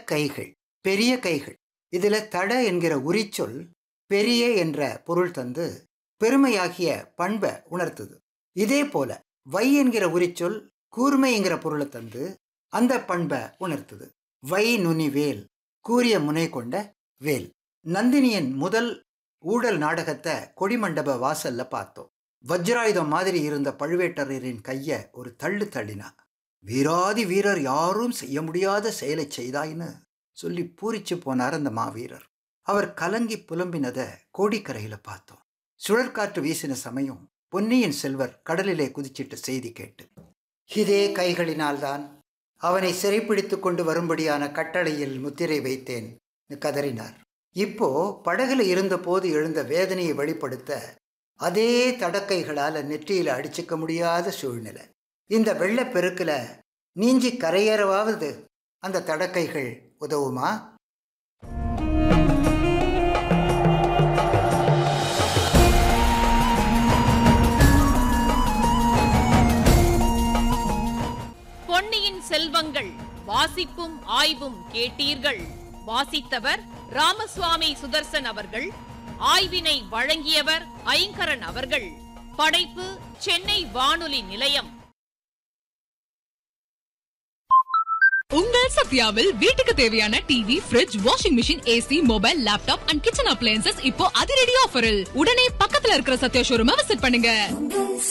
தடக்கைகள் பெரிய கைகள் இதுல தட என்கிற உரிச்சொல் பெரிய என்ற பொருள் தந்து பெருமையாகிய பண்பை உணர்த்துது இதே போல வை என்கிற உரிச்சொல் கூர்மை என்கிற பொருளை தந்து அந்த பண்பை உணர்த்துது வை நுனி வேல் கூரிய முனை கொண்ட வேல் நந்தினியின் முதல் ஊழல் நாடகத்தை கொடிமண்டப வாசல்ல பார்த்தோம் வஜ்ராயுதம் மாதிரி இருந்த பழுவேட்டரையரின் கைய ஒரு தள்ளு தள்ளினா வீராதி வீரர் யாரும் செய்ய முடியாத செயலை செய்தாய்ன்னு சொல்லி பூரிச்சு போனார் அந்த மாவீரர் அவர் கலங்கி புலம்பினத கோடிக்கரையில பார்த்தோம் சுழற்காற்று வீசின சமயம் பொன்னியின் செல்வர் கடலிலே குதிச்சிட்ட செய்தி கேட்டு இதே கைகளினால்தான் அவனை சிறைப்பிடித்துக் கொண்டு வரும்படியான கட்டளையில் முத்திரை வைத்தேன் கதறினார் இப்போ படகுல இருந்தபோது எழுந்த வேதனையை வெளிப்படுத்த அதே தடக்கைகளால நெற்றியில அடிச்சுக்க முடியாத சூழ்நிலை இந்த வெள்ளப்பெருக்குல நீஞ்சி கரையேறவாவது அந்த தடக்கைகள் உதவுமா பொன்னியின் செல்வங்கள் வாசிப்பும் ஆய்வும் கேட்டீர்கள் வாசித்தவர் ராமசுவாமி சுதர்சன் அவர்கள் ஆய்வினை வழங்கியவர் ஐங்கரன் அவர்கள் படைப்பு சென்னை வானொலி நிலையம் உங்கள் சத்யாவில் வீட்டுக்கு தேவையான TV fridge washing machine AC mobile laptop and kitchen appliances இப்போ அதிரடி ஆஃபரில் உடனே பக்கத்துல இருக்கிற சத்யா ஷோரூமை விசிட் பண்ணுங்க